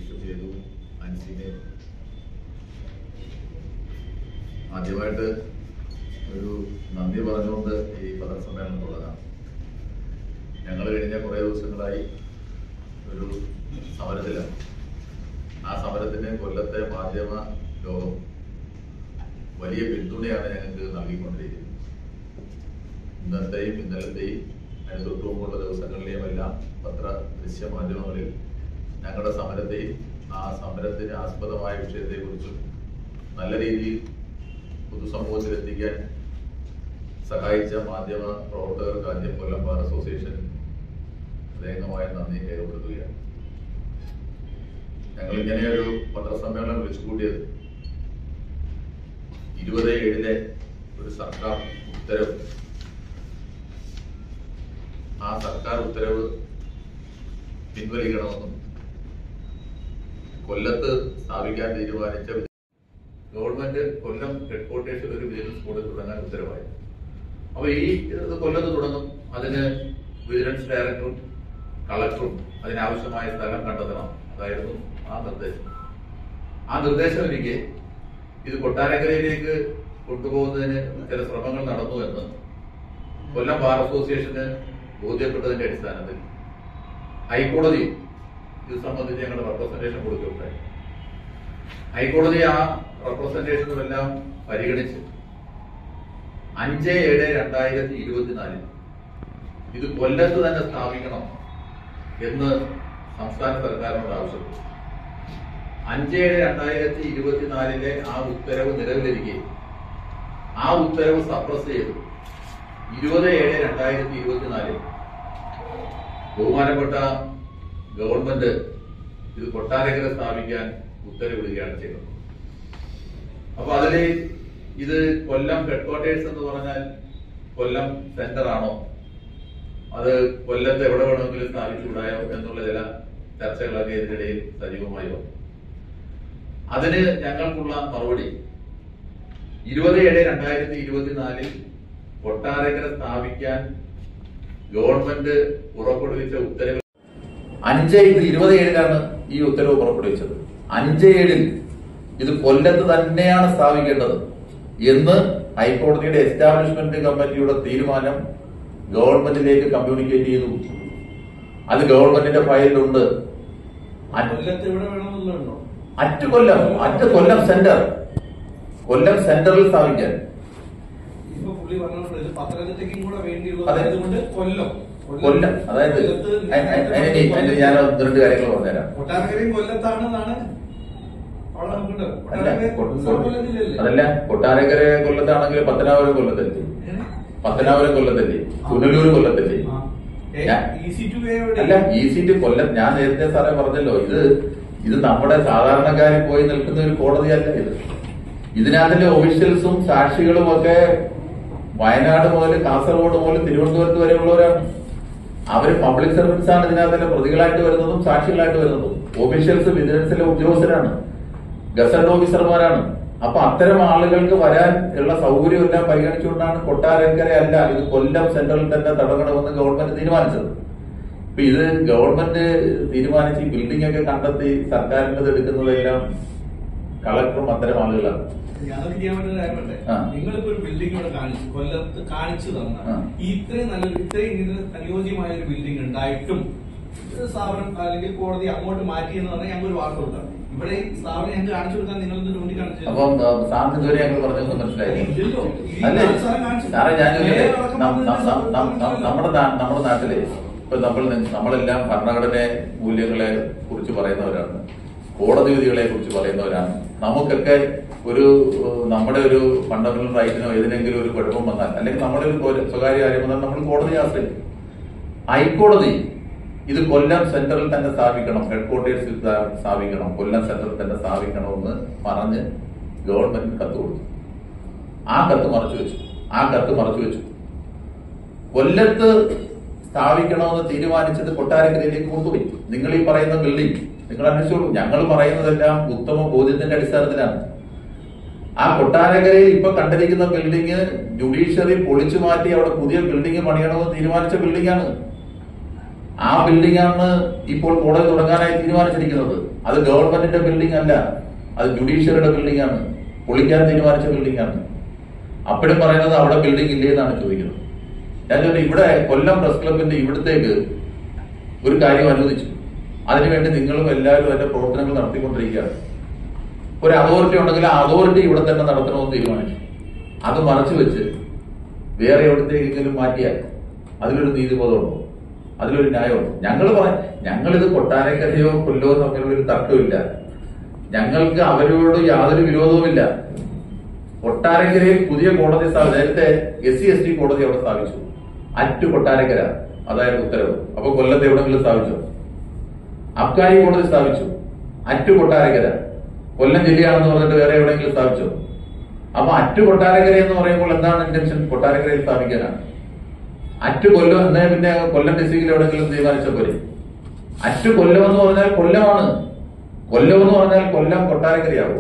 ചെയ്തു അൻസിനെ ആദ്യമായിട്ട് ഒരു നന്ദി പറഞ്ഞുകൊണ്ട് ഈ പത്രസമ്മേളനം തുടങ്ങാം ഞങ്ങൾ കഴിഞ്ഞ കുറേ ദിവസങ്ങളായി ഒരു സമരത്തിലാണ് ആ സമരത്തിന് കൊല്ലത്തെ മാധ്യമ ലോകം വലിയ പിന്തുണയാണ് ഞങ്ങൾക്ക് നൽകിക്കൊണ്ടിരിക്കുന്നത് ഇന്നത്തെയും ഇന്നലത്തെയും അതിന് തൊട്ടു മുമ്പുള്ള ദിവസങ്ങളിലെയും എല്ലാം പത്ര ദൃശ്യ മാധ്യമങ്ങളിൽ ഞങ്ങളുടെ സമരത്തെയും ആ സമരത്തിന് ആസ്പദമായ വിഷയത്തെക്കുറിച്ചും നല്ല രീതിയിൽ പൊതുസമൂഹത്തിൽ എത്തിക്കാൻ സഹായിച്ച മാധ്യമ പ്രവർത്തകർക്ക് ആദ്യം കൊല്ലം ബാർ അസോസിയേഷൻ ഹൃദയംഗമായ നന്ദി രേഖപ്പെടുത്തുകയാണ് ഞങ്ങൾ ഇങ്ങനെ ഒരു പത്രസമ്മേളനം വിളിച്ചുകൂട്ടിയത് ഇരുപത് ഏഴിലെ ഒരു സർക്കാർ ഉത്തരവ് ആ സർക്കാർ ഉത്തരവ് പിൻവലിക്കണമെന്നും കൊല്ലത്ത് സ്ഥാപിക്കാൻ തീരുമാനിച്ച ഗവൺമെന്റ് കൊല്ലം ഹെഡ്ക്വാർട്ടേഴ്സിൽ ഒരു വിജിലൻസ് ബോർഡ് തുടങ്ങാൻ ഉത്തരവായി അപ്പൊ ഈ ഇത് കൊല്ലത്ത് തുടങ്ങും അതിന് വിജിലൻസ് ഡയറക്ടറും കളക്ടറും അതിനാവശ്യമായ സ്ഥലം കണ്ടെത്തണം അതായിരുന്നു ആ നിർദ്ദേശം ആ നിർദ്ദേശം എനിക്ക് ഇത് കൊട്ടാരക്കരയിലേക്ക് കൊണ്ടുപോകുന്നതിന് ചില ശ്രമങ്ങൾ നടന്നു എന്ന് കൊല്ലം ബാർ അസോസിയേഷന് ബോധ്യപ്പെട്ടതിന്റെ അടിസ്ഥാനത്തിൽ ഹൈക്കോടതി ഇത് സംബന്ധിച്ച് ഞങ്ങളുടെ റെപ്രസെന്റേഷൻ കൊടുക്കുകയുണ്ടായി ഹൈക്കോടതി ആ റെപ്രസെന്റേഷനും എല്ലാം പരിഗണിച്ച് അഞ്ച് ഏഴ് രണ്ടായിരത്തി ഇരുപത്തിനാലിൽ ഇത് കൊല്ലത്ത് തന്നെ സ്ഥാപിക്കണം എന്ന് സംസ്ഥാന സർക്കാരിനോട് ആവശ്യപ്പെട്ടു അഞ്ച് ഏഴ് രണ്ടായിരത്തി ഇരുപത്തിനാലിലെ ആ ഉത്തരവ് നിലവിലിരിക്കെ ആ ഉത്തരവ് സപ്രസ് ചെയ്തു ഇരുപത് ഏഴ് രണ്ടായിരത്തി ഇരുപത്തിനാലിൽ ബഹുമാനപ്പെട്ട ഗവൺമെന്റ് ഇത് കൊട്ടാരക്കര സ്ഥാപിക്കാൻ ഉത്തരവിടുകയാണ് ചെയ്തത് അപ്പൊ അതില് ഇത് കൊല്ലം ഹെഡ്ക്വാർട്ടേഴ്സ് എന്ന് പറഞ്ഞാൽ കൊല്ലം സെന്റർ ആണോ അത് കൊല്ലത്ത് എവിടെ വേണമെങ്കിലും സ്ഥാപിച്ചുകൂടായോ എന്നുള്ള ചില ചർച്ചകളൊക്കെ ഇതിനിടയിൽ സജീവമായി വന്നു അതിന് ഞങ്ങൾക്കുള്ള മറുപടി ഇരുപത് ഏഴ് രണ്ടായിരത്തി ഇരുപത്തിനാലിൽ കൊട്ടാരക്കര സ്ഥാപിക്കാൻ ഗവൺമെന്റ് പുറപ്പെടുവിച്ച ഉത്തരവ് അഞ്ച് ഇത് ഇരുപത് ഏഴിലാണ് ഈ ഉത്തരവ് പുറപ്പെടുവിച്ചത് അഞ്ച് ഏഴിൽ ഇത് കൊല്ലത്ത് തന്നെയാണ് സ്ഥാപിക്കേണ്ടത് എന്ന് ഹൈക്കോടതിയുടെ എസ്റ്റാബ്ലിഷ്മെന്റ് കമ്മിറ്റിയുടെ തീരുമാനം ഗവൺമെന്റിലേക്ക് കമ്മ്യൂണിക്കേറ്റ് ചെയ്തു അത് ഗവൺമെന്റിന്റെ ഫയലിലുണ്ട് അ- കൊല്ലത്ത് എവിടെ വേണമെന്നുള്ളതുണ്ടോ at Kollam at Kollam centre Kollam സെന്ററിൽ സ്ഥാപിക്കാൻ ഇപ്പൊ പുള്ളി പറഞ്ഞിട്ടുണ്ട് ഇത് പത്തനംതിട്ടയ്ക്കും കൂടെ അതെ. വേണ്ടിയുള്ളതുകൊണ്ട് കൊല്ലം കൊല്ലം അതായത് കൊല്ലത്ത് അ- അ- അതിന് അതിന് ഞാൻ ഒന്ന് രണ്ട് കാര്യങ്ങൾ പറഞ്ഞുതരാം കൊട്ടാരക്കരയും കൊല്ലത്താണെന്നാണ് അവിടെ നമുക്കുണ്ട് അല്ല കൊട്ടാരക്കര കൊ- കൊല്ലം ജില്ലയല്ലേ? അതല്ല കൊട്ടാരക്കര കൊല്ലത്താണെങ്കിൽ പത്തനാപുരം കൊല്ലത്തല്ലേ ഏ? പത്തനാപുരം കൊല്ലത്തല്ലേ പുനലൂർ കൊല്ലത്തല്ലേ ആ. ഏ, ഞാൻ- easy to way എവിടെ? അല്ല ഈ സീറ്റ് കൊല്ലം ഞാൻ നേരത്തെ സാറേ പറഞ്ഞല്ലോ ഇത് ഇത് നമ്മുടെ സാധാരണക്കാരിൽ പോയി നിൽക്കുന്ന ഒരു കോടതിയല്ല ഇത് ഇതിനകത്തിലെ ഒഫീഷ്യൽസും സാക്ഷികളും ഒക്കെ വയനാട് മുതൽ കാസർഗോഡ് മുതൽ തിരുവനന്തപുരത്ത് വരെ ഉള്ളവരാണ് അവര് പബ്ലിക് സർവീസ് ആണ് ഇതിനകത്തിലെ പ്രതികളായിട്ട് വരുന്നതും സാക്ഷികളായിട്ട് വരുന്നതും ഒഫീഷ്യൽസ് വിജിലൻസിലെ ഉദ്യോഗസ്ഥരാണ് ഗസറ്റ് ഓഫീസർമാരാണ് അപ്പൊ അത്തരം ആളുകൾക്ക് വരാൻ ഉള്ള സൗകര്യം എല്ലാം പരിഗണിച്ചുകൊണ്ടാണ് കൊട്ടാരക്കര അല്ല ഇത് കൊല്ലം സെന്ററിൽ തന്നെ തുടങ്ങണമെന്ന് ഗവൺമെന്റ് തീരുമാനിച്ചത് ഇപ്പൊ ഇത് ഗവൺമെന്റ് തീരുമാനിച്ച് ഈ ബിൽഡിംഗ് ഒക്കെ കണ്ടെത്തി സർക്കാരിന്റെ എടുക്കുന്നതെല്ലാം കളക്ടറും അത്തരം ആളുകളാണ് ഞങ്ങൾക്ക് ചെയ്യാൻ പറ്റുന്ന കാര്യം വേണ്ടേ? ആ. നിങ്ങളിപ്പോ ഒരു ബിൽഡിംഗ് ഇവിടെ കാണിച്ചു കൊല്ലത്ത് കാണിച്ചു തന്ന ആ. ഈ ഇത്രയും നല്ലൊരു ഇത്രയും ഇതിന് അനുയോജ്യമായ ഒരു ബിൽഡിംഗ് ഉണ്ടായിട്ടും ഇത് സ്ഥാപനം അല്ലെങ്കിൽ കോടതി അങ്ങോട്ട് മാറ്റി എന്ന് പറഞ്ഞാൽ ഞങ്ങൾക്ക് ഒരു വാർത്ത കൊടുക്കാം ഇവിടെ ഈ സ്ഥാപനം ഞങ്ങൾക്ക് കാണിച്ചു കൊടുക്കാൻ നിങ്ങൾ ഇത് ചൂണ്ടിക്കാണിച്ചു അപ്പം സാറിന് ഇതുവരെ ഞങ്ങൾ പറഞ്ഞൊന്നും മനസ്സിലായില്ല ഇല്ലല്ലോ. ഈ അല്ലേ സ്ഥലം കാണിച്ചു. സാറേ ഞാൻ ചോദിക്കട്ടെ? നേരെ അടക്കം നം- നം- വന്നിട്ട് നം- നം- നം- നമ്മുടെ നാ- നമ്മുടെ നാട്ടിലെ ഇപ്പൊ നമ്മൾ നി- നമ്മളെല്ലാം ഭരണഘടന മൂല്യങ്ങളെ കുറിച്ച് പറയുന്നവരാണ് കോടതി വിധികളെ കുറിച്ച് പറയുന്നവരാണ് നമുക്കൊക്കെ ഒരു ഏഹ്, നമ്മുടെ ഒരു ഫണ്ടമെന്റൽ റൈറ്റിനോ ഏതിനെങ്കിലും ഒരു കുഴപ്പം വന്നാൽ അല്ലെങ്കിൽ നമ്മുടെ ഒരു കൊല- സ്വകാര്യ കാര്യം വന്നാൽ നമ്മൾ കോടതിയെ ആശ്രയിക്കും ഹൈക്കോടതി ഇത് കൊല്ലം സെന്ററിൽ തന്നെ സ്ഥാപിക്കണം ഹെഡ്ക്വാർട്ടേഴ്സിൽ സ്ഥാ- സ്ഥാപിക്കണം കൊല്ലം സെന്ററിൽ തന്നെ സ്ഥാപിക്കണമെന്ന് പറഞ്ഞ് ഗവൺമെന്റ് കത്ത് കൊടുത്തു ആ കത്ത് മറച്ചു വെച്ചു ആ കത്ത് മറച്ചു വെച്ചു കൊല്ലത്ത് സ്ഥാപിക്കണമെന്ന് തീരുമാനിച്ചത് കൊട്ടാരക്കരയിലേക്ക് കൊണ്ടുപോയി നിങ്ങൾ ഈ പറയുന്ന ബിൽഡിംഗ് നിങ്ങൾ അന്വേഷിച്ചോളൂ ഞങ്ങൾ പറയുന്നതെല്ലാം ഉത്തമ ബോധ്യത്തിന്റെ അടിസ്ഥാനത്തിലാണ് ആ കൊട്ടാരക്കരയിൽ ഇപ്പൊ കണ്ടിരിക്കുന്ന ബിൽഡിംഗ് ജുഡീഷ്യറി പൊളിച്ചു മാറ്റി അവിടെ പുതിയ ബിൽഡിംഗ് പണിയണമെന്ന് തീരുമാനിച്ച ബിൽഡിംഗ് ആണ് ആ ബിൽഡിംഗ് ആണ് ഇപ്പോൾ കോടതി തുടങ്ങാനായി തീരുമാനിച്ചിരിക്കുന്നത് അത് ഗവൺമെന്റിന്റെ ബിൽഡിംഗ് അല്ല അത് ജുഡീഷ്യറിയുടെ ബിൽഡിംഗ് ആണ് പൊളിക്കാൻ തീരുമാനിച്ച ബിൽഡിംഗ് ആണ് അപ്പോഴും പറയുന്നത് അവിടെ ബിൽഡിംഗ് ഇല്ലേ എന്നാണ് ചോദിക്കുന്നത് ഞാൻ ചോദിച്ചു ഇവിടെ കൊല്ലം പ്രസ് ക്ലബിന്റെ ഇവിടത്തേക്ക് ഒരു കാര്യം അനുവദിച്ചു അതിനുവേണ്ടി നിങ്ങളും എല്ലാവരും അതിന്റെ പ്രവർത്തനങ്ങൾ നടത്തിക്കൊണ്ടിരിക്കുകയാണ് ഒരു അതോറിറ്റി ഉണ്ടെങ്കിൽ ആ അതോറിറ്റി ഇവിടെ തന്നെ നടത്തണമെന്ന് തീരുമാനിച്ചു അത് മറച്ചു വെച്ച് വേറെ എവിടത്തേക്കെങ്കിലും മാറ്റിയാൽ അതിലൊരു നീതിബോധമുണ്ടോ അതിലൊരു ന്യായമുണ്ടോ ഞങ്ങൾ പറയാം ഞങ്ങളിത് കൊട്ടാരക്കരയോ കൊല്ലോ തമ്മിലുള്ള ഒരു തർക്കമില്ല ഞങ്ങൾക്ക് അവരോട് യാതൊരു വിരോധവുമില്ല കൊട്ടാരക്കരയിൽ പുതിയ കോടതി സ്ഥാപിച്ചു നേരത്തെ എസ് സി എസ് ടി കോടതി അവിടെ സ്ഥാപിച്ചു അറ്റു കൊട്ടാരക്കര അതായത് ഉത്തരവ് അപ്പൊ കൊല്ലത്ത് എവിടെങ്കിലും സ്ഥാപിച്ചു അബ്കാരി കോടതി സ്ഥാപിച്ചു അറ്റു കൊട്ടാരക്കര കൊല്ലം ജില്ലയാണെന്ന് പറഞ്ഞിട്ട് വേറെ എവിടെയെങ്കിലും സ്ഥാപിച്ചോ അപ്പൊ അറ്റു കൊട്ടാരക്കര എന്ന് പറയുമ്പോൾ എന്താണ് ഇന്റൻഷൻ കൊട്ടാരക്കരയിൽ സ്ഥാപിക്കാനാണ് അറ്റു കൊല്ലം എന്നേ പിന്നെ കൊല്ലം ഡിസ്ട്രിക്റ്റിൽ എവിടെയെങ്കിലും തീരുമാനിച്ച പോലെ അറ്റു കൊല്ലം എന്ന് പറഞ്ഞാൽ കൊല്ലമാണ് കൊല്ലം എന്ന് പറഞ്ഞാൽ കൊല്ലം കൊട്ടാരക്കരയാവോ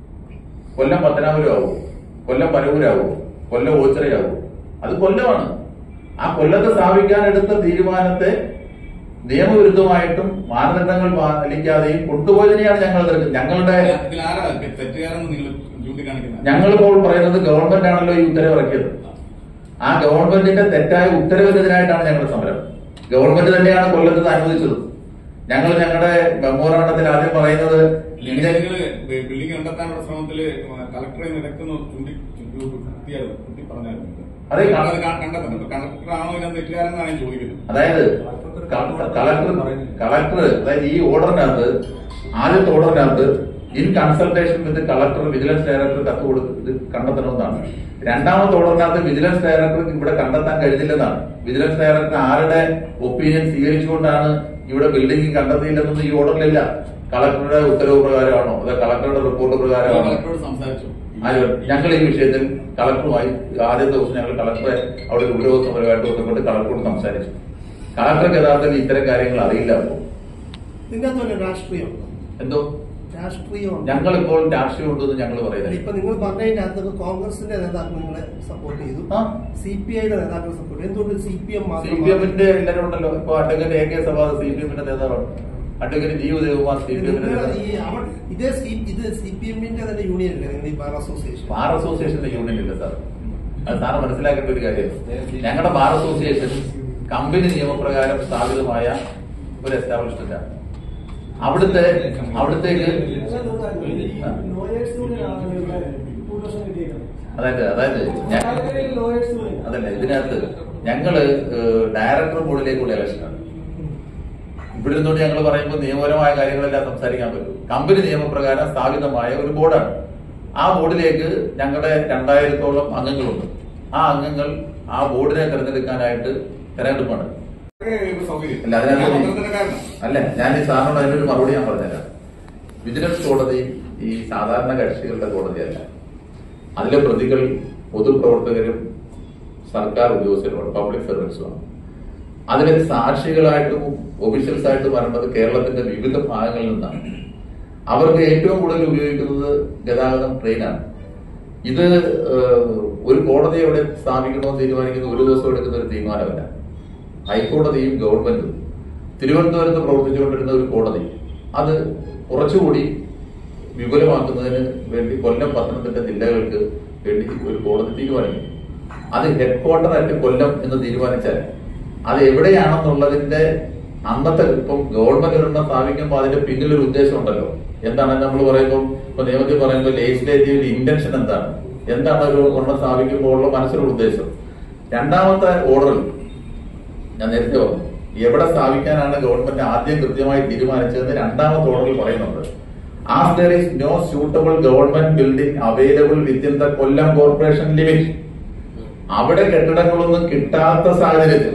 കൊല്ലം പത്തനാപുരം ആവോ കൊല്ലം പരവൂരാവോ കൊല്ലം ഓച്ചിറയാവോ അത് കൊല്ലമാണ് ആ കൊല്ലത്ത് സ്ഥാപിക്കാൻ എടുത്ത തീരുമാനത്തെ നിയമവിരുദ്ധമായിട്ടും മാനദണ്ഡങ്ങൾ പാലിക്കാതെയും കൊണ്ടുപോയതിനെയാണ് ഞങ്ങൾ എതിർക്കുന്നത് ഞങ്ങളുടെ ഇതിൽ ആരാ തെറ്റുകാരെന്ന് നിങ്ങൾ ചൂണ്ടിക്കാണിക്കുന്നത് ഞങ്ങളിപ്പോൾ പറയുന്നത് ഗവൺമെന്റ് ആണല്ലോ ഈ ഉത്തരവ് ഇറക്കിയത് ആ ഗവൺമെന്റിന്റെ തെറ്റായ ഉത്തരവിനെതിരായിട്ടാണ് ഞങ്ങളുടെ സമരം ഗവൺമെന്റ് തന്നെയാണ് കൊല്ലത്ത് ഇത് അനുവദിച്ചത് ഞങ്ങൾ ഞങ്ങളുടെ മെമ്മോറാണ്ടത്തിൽ ആദ്യം പറയുന്നത് ഇല്ലെങ്കിൽ ഇന്ത്യൻ നിങ്ങൾ ബിൽഡിംഗ് കണ്ടെത്താനുള്ള ശ്രമത്തില് കളക്ടറെ വിദഗ്ധെന്ന് ചൂണ്ടി കുത്തിയാലും കുത്തി പറഞ്ഞായിരുന്നു അതെ, ക- അത് ക- കണ്ടെത്തണം ഇപ്പൊ കളക്ടറാണോ ഇതിനെ തെറ്റുകാരെന്നാണ് ഞാൻ ചോദിക്കുന്നത് അതായത് ക- കളക്ടർ കളക്ടർ അതായത് ഈ ഓർഡറിനകത്ത് ആദ്യത്തെ ഓർഡറിനകത്ത് in consultation with collector vigilance director കത്ത് കൊടുത്ത് ഇത് കണ്ടെത്തണമെന്നാണ് രണ്ടാമത്തെ ഓർഡറിനകത്ത് വിജിലൻസ് ഡയറക്ടർക്ക് ഇവിടെ കണ്ടെത്താൻ കഴിഞ്ഞില്ലെന്നാണ് വിജിലൻസ് ഡയറക്ടർ ആരുടെ ഒപ്പീനിയൻ സ്വീകരിച്ചുകൊണ്ടാണ് ഇവിടെ ബിൽഡിംഗ് കണ്ടെത്തിയില്ലെന്നൊന്നും ഈ ഓർഡറിലില്ല കളക്ടറുടെ ഉത്തരവ് പ്രകാരമാണോ അതോ കളക്ടറുടെ റിപ്പോർട്ട് പ്രകാരമാണോ കളക്ടറോട് സംസാരിച്ചു ആര് ഞങ്ങൾ ഈ വിഷയത്തിൽ കളക്ടറുമായി ആദ്യ ദിവസം ഞങ്ങൾ കളക്ടറെ അവിടെ ഒരു ഉദ്യോഗസ്ഥപരമായിട്ട് ബന്ധപ്പെട്ട് കളക്ടറോട് സംസാരിച്ചു കളക്ടർക്ക് യഥാർത്ഥത്തിൽ ഇത്തരം കാര്യങ്ങൾ അറിയില്ല അപ്പോ ഇതിന്റെ അകത്ത് വല്ല രാഷ്ട്രീയം എന്തോ രാഷ്ട്രീയം ഞങ്ങളിപ്പോൾ രാഷ്ട്രീയം ഉണ്ടെന്ന് ഞങ്ങൾ പറയുന്നില്ല ഇപ്പൊ നിങ്ങൾ പറഞ്ഞതിന്റെ അകത്ത് കോൺഗ്രസിന്റെ നേതാക്കൾ നിങ്ങളെ സപ്പോർട്ട് ചെയ്തു ആ. സി പി ഐയുടെ നേതാക്കൾ സപ്പോർട്ട് ചെയ്തു എന്തുകൊണ്ട് C P M C P എമ്മിന്റെ എല്ലാവരും ഉണ്ടല്ലോ ഇപ്പൊ അഡ്വക്കേറ്റ് എ കെ സഭ സി പി എമ്മിന്റെ നേതാവാണ് advocate G Udayakumar C P എമ്മിന്റെ നിങ്ങൾ ഈ നേതാവ് അവ- ഇതേ സി ഇത് സി പി എമ്മിന്റെ തന്നെ യൂണിയൻ അല്ലേ നിങ്ങൾ ഈ ബാർ അസോസിയേഷൻ ബാർ അസോസിയേഷന്റെ യൂണിയൻ ഇല്ല സാർ അത് സാറ് മനസ്സിലാക്കേണ്ട ഒരു കാര്യം ഞങ്ങളുടെ ബാർ അസോസിയേഷൻ കമ്പനി നിയമപ്രകാരം സ്ഥാപിതമായ ഒരു എസ്റ്റാബ്ലിഷ്മെന്റ് ആണ് അവിടുത്തെ അവിടത്തേക്ക് അതായത് അതായത് ഞാൻ അതല്ല ഇതിനകത്ത് ഞങ്ങള് ഏഹ്, ഡയറക്ടർ ബോർഡിലേക്കുള്ള ഇലക്ഷനാണ് ഇവിടെ നിന്നുകൊണ്ട് ഞങ്ങൾ പറയുമ്പോൾ നിയമപരമായ കാര്യങ്ങളെല്ലാം സംസാരിക്കാൻ പറ്റും കമ്പനി നിയമപ്രകാരം സ്ഥാപിതമായ ഒരു ബോർഡാണ് ആ ബോർഡിലേക്ക് ഞങ്ങളുടെ രണ്ടായിരത്തോളം അംഗങ്ങളുണ്ട് ആ അംഗങ്ങൾ ആ ബോർഡിനെ തെരഞ്ഞെടുക്കാനായിട്ട് തെരഞ്ഞെടുപ്പാണ് ഇപ്പൊ സൗകര്യം അല്ല, അതിനകത്ത് ഞാൻ പത്രത്തിന്റെ കാരണം അല്ല ഞാൻ ഈ സാറിനോട് അതിനൊരു മറുപടി ഞാൻ പറഞ്ഞുതരാം വിജിലൻസ് കോടതി ഈ സാധാരണ കക്ഷികളുടെ കോടതിയല്ല അതിലെ പ്രതികൾ പൊതുപ്രവർത്തകരും സർക്കാർ ഉദ്യോഗസ്ഥരുമാണ് പബ്ലിക് സർവീസുമാണ് അതിലെ സാക്ഷികളായിട്ടും ഒഫീഷ്യൽസ് ആയിട്ട് വരേണ്ടത് കേരളത്തിന്റെ വിവിധ ഭാഗങ്ങളിൽ നിന്നാണ് അവർക്ക് ഏറ്റവും കൂടുതൽ ഉപയോഗിക്കുന്നത് ഗതാഗതം ട്രെയിനാണ് ഇത് ഏഹ്, ഒരു കോടതി എവിടെ സ്ഥാപിക്കണമെന്ന് തീരുമാനിക്കുന്ന ഒരു ദിവസം എടുക്കുന്ന ഒരു തീരുമാനമല്ല ഹൈക്കോടതിയും ഗവൺമെന്റും തിരുവനന്തപുരത്ത് പ്രവർത്തിച്ചുകൊണ്ടിരുന്ന ഒരു കോടതി അത് കുറച്ചുകൂടി വിപുലമാക്കുന്നതിന് വേണ്ടി കൊല്ലം പത്തനംതിട്ട ജില്ലകൾക്ക് വേണ്ടി ഒരു കോടതി തീരുമാനിക്കും അത് ഹെഡ് ക്വാർട്ടർ ആയിട്ട് കൊല്ലം എന്ന് തീരുമാനിച്ചാൽ അത് എവിടെയാണെന്നുള്ളതിന്റെ അന്നത്തെ ഇപ്പം ഗവൺമെന്റ് ഒരെണ്ണം സ്ഥാപിക്കുമ്പോൾ അതിന്റെ പിന്നിലൊരു ഉദ്ദേശം ഉണ്ടല്ലോ എന്താണ് നമ്മൾ പറയുമ്പോൾ ഇപ്പൊ നിയമത്തിൽ പറയുമ്പോൾ ലെജിസ്ലേറ്റീവ് ഇന്റൻഷൻ എന്താണ് എന്താണ് ഒരു ഒരെണ്ണം സ്ഥാപിക്കുമ്പോൾ ഉള്ള മനസ്സിലുള്ള ഉദ്ദേശം രണ്ടാമത്തെ ഓർഡറിൽ ഞാൻ നേരത്തെ പറഞ്ഞു എവിടെ സ്ഥാപിക്കാനാണ് ഗവൺമെന്റ് ആദ്യം കൃത്യമായി തീരുമാനിച്ചതെന്ന് രണ്ടാമത്തെ ഓർഡറിൽ പറയുന്നുണ്ട് as there is no suitable government building available within the Kollam corporation limit അവിടെ കെട്ടിടങ്ങളൊന്നും കിട്ടാത്ത സാഹചര്യത്തിൽ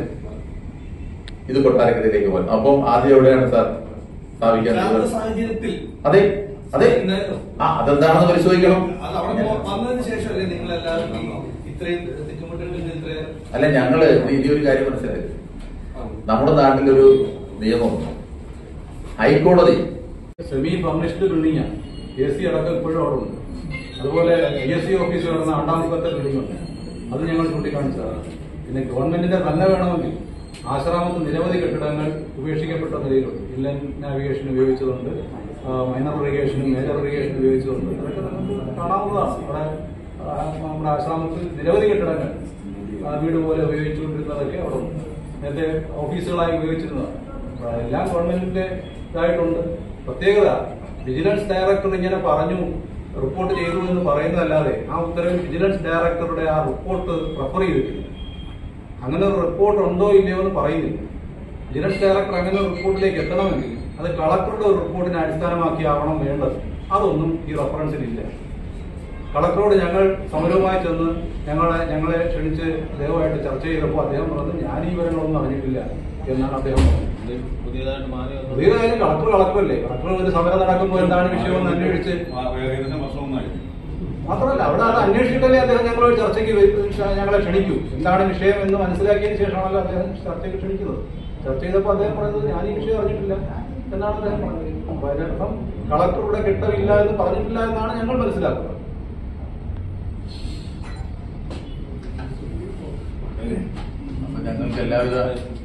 ഇത് കൊട്ടാരക്കരയിലേക്ക് പോകും അപ്പം ആദ്യം എവിടെയാണ് സാർ സ്ഥാപിക്കാൻ ഇല്ലാത്ത തീരുമാനിച്ചത്? സാഹചര്യത്തിൽ അതെ അതെ ഉണ്ടായിരുന്നു. ആ അതെന്താണെന്ന് പരിശോധിക്കണം അത് അവിടെ പോ- വന്നതിന് ശേഷമല്ലേ നിങ്ങൾ എല്ലാവരും ഇത്രയും തെറ്റുമുട്ടുകളിൽ ഇത്രയും അല്ല ഞങ്ങള് ഇനി ഒരു കാര്യം മനസ്സിലായി നമ്മുടെ നാട്ടിലൊരു നിയമമുണ്ട് ഹൈക്കോടതി സെമി ഫർണിഷ്ഡ് ബിൽഡിംഗ് ആണ് എ സി അടക്കം ഇപ്പോഴും അവിടെ ഉണ്ട് അതുപോലെ പി എസ് സി ഓഫീസ് കിടന്ന രണ്ടാമത്തെ ബിൽഡിംഗ് ഉണ്ട് അത് ഞങ്ങൾ ചൂണ്ടിക്കാണിച്ചതാണ് പിന്നെ ഗവൺമെന്റിന്റെ തന്നെ വേണമെങ്കിൽ ആശ്രാമത്ത് നിരവധി കെട്ടിടങ്ങൾ ഉപേക്ഷിക്കപ്പെട്ട നിലയിലുണ്ട് ഇൻലൻഡ് നാവിഗേഷൻ ഉപയോഗിച്ചതുണ്ട് ആ, മൈനർ ഇറിഗേഷനും മേജർ ഇറിഗേഷനും ഉപയോഗിച്ചതുണ്ട് അതൊക്കെ നമുക്ക് കാണാവുന്നതാണ് അവിടെ ആ, നമ്മുടെ ആശ്രാമത്തിൽ നിരവധി കെട്ടിടങ്ങൾ ആ, വീട് പോലെ ഉപയോഗിച്ചുകൊണ്ടിരുന്നതൊക്കെ അവിടെ ഉണ്ട് നേരത്തെ ഓഫീസുകളായി ഉപയോഗിച്ചിരുന്നതാണ് അപ്പൊ എല്ലാം ഗവൺമെന്റിന്റെ ഇതായിട്ടുണ്ട് പ്രത്യേകത വിജിലൻസ് ഡയറക്ടർ ഇങ്ങനെ പറഞ്ഞു റിപ്പോർട്ട് ചെയ്തു എന്ന് പറയുന്നതല്ലാതെ ആ ഉത്തരവിൽ വിജിലൻസ് ഡയറക്ടറുടെ ആ റിപ്പോർട്ട് റെഫർ ചെയ്തിട്ടില്ല അങ്ങനെ ഒരു റിപ്പോർട്ട് ഉണ്ടോ ഇല്ലയോ എന്ന് പറയുന്നില്ല വിജിലൻസ് ഡയറക്ടർ അങ്ങനെ ഒരു റിപ്പോർട്ടിലേക്ക് എത്തണമെങ്കിൽ അത് കളക്ടറുടെ ഒരു റിപ്പോർട്ടിനെ അടിസ്ഥാനമാക്കിയാവണം വേണ്ടത് അതൊന്നും ഈ റെഫറൻസിലില്ല കളക്ടറോട് ഞങ്ങൾ സമരവുമായി ചെന്ന് ഞങ്ങളെ ഞങ്ങളെ ക്ഷണിച്ച് ദയവായിട്ട് ചർച്ച ചെയ്തപ്പോൾ അദ്ദേഹം പറഞ്ഞത് ഞാൻ ഈ വിവരങ്ങളൊന്നും അറിഞ്ഞിട്ടില്ല എന്നാണ് അദ്ദേഹം പറഞ്ഞത് ഇത് പുതിയതായിട്ട് മാറി വന്ന- പുതിയതായാലും കളക്ടർ കളക്ടറല്ലേ കളക്ടർ ഒരു സമരം നടക്കുമ്പോൾ എന്താണ് വിഷയമെന്ന് അന്വേഷിച്ച് ആ, ഏകദേശം വർഷമൊന്നായി മാത്രമല്ല അവിടെ അത് അന്വേഷിച്ചിട്ടല്ലേ അദ്ദേഹം ഞങ്ങളോട് ചർച്ചയ്ക്ക് വരും, ക്ഷ- ഞങ്ങളെ ക്ഷണിക്കൂ എന്താണ് വിഷയം എന്ന് മനസ്സിലാക്കിയതിന് ശേഷമാണല്ലോ അദ്ദേഹം ചർച്ചയ്ക്ക് ക്ഷണിക്കുന്നത് ചർച്ച ചെയ്തപ്പോൾ അദ്ദേഹം പറയുന്നത് ഞാൻ ഈ വിഷയം അറിഞ്ഞിട്ടില്ല എന്നാണ് അദ്ദേഹം പറഞ്ഞത് അപ്പൊ അതിനർത്ഥം കളക്ടറുടെ കിട്ടമില്ല എന്ന് പറഞ്ഞിട്ടില്ല എന്നാണ് ഞങ്ങൾ മനസ്സിലാക്കുന്നത് അപ്പൊ ഞങ്ങൾക്ക് എല്ലാവിധ